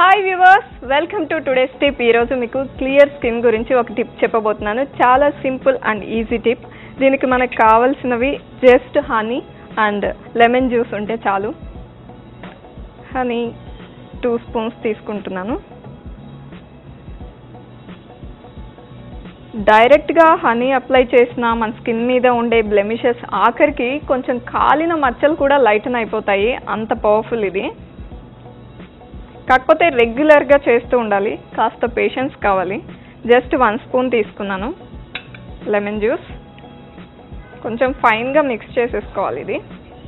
hi viewers welcome to today's tip ఈరోజు మీకు clear skin గురించి ఒక టిప్ చెప్పబోతున్నాను చాలా సింపుల్ అండ్ ఈజీ టిప్ దీనికి మనకు కావాల్సినవి just honey and lemon juice ఉంటే చాలు హనీ టూ స్పూన్స్ తీసుకుంటున్నాను డైరెక్ట్గా హనీ అప్లై చేసిన మన స్కిన్ మీద ఉండే బ్లెమిషెస్ ఆఖరికి కొంచెం కాలిన మచ్చలు కూడా లైటన్ అయిపోతాయి అంత పవర్ఫుల్ ఇది కాకపోతే రెగ్యులర్గా చేస్తూ ఉండాలి కాస్త పేషెన్స్ కావాలి జస్ట్ వన్ స్పూన్ తీసుకున్నాను లెమన్ జ్యూస్ కొంచెం ఫైన్గా మిక్స్ చేసేసుకోవాలి ఇది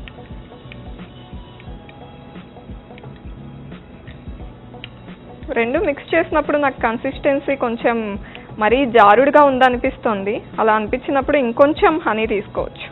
రెండు మిక్స్ చేసినప్పుడు నాకు కన్సిస్టెన్సీ కొంచెం మరీ జారుడుగా ఉందనిపిస్తుంది అలా అనిపించినప్పుడు ఇంకొంచెం హనీ తీసుకోవచ్చు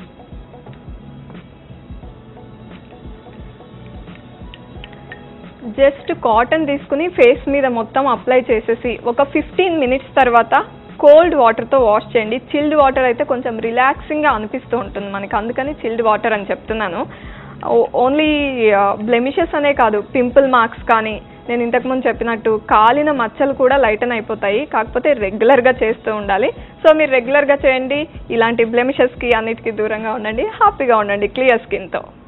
జస్ట్ కాటన్ తీసుకుని ఫేస్ మీద మొత్తం అప్లై చేసేసి ఒక ఫిఫ్టీన్ మినిట్స్ తర్వాత కోల్డ్ వాటర్తో వాష్ చేయండి చిల్డ్ వాటర్ అయితే కొంచెం రిలాక్సింగ్గా అనిపిస్తూ ఉంటుంది మనకి అందుకని చిల్డ్ వాటర్ అని చెప్తున్నాను ఓన్లీ బ్లెమిషెస్ అనే కాదు పింపుల్ మార్క్స్ కానీ నేను ఇంతకుముందు చెప్పినట్టు కాలిన మచ్చలు కూడా లైటన్ అయిపోతాయి కాకపోతే రెగ్యులర్గా చేస్తూ ఉండాలి సో మీరు రెగ్యులర్గా చేయండి ఇలాంటి బ్లెమిషెస్కి అన్నిటికీ దూరంగా ఉండండి హ్యాపీగా ఉండండి క్లియర్ స్కిన్తో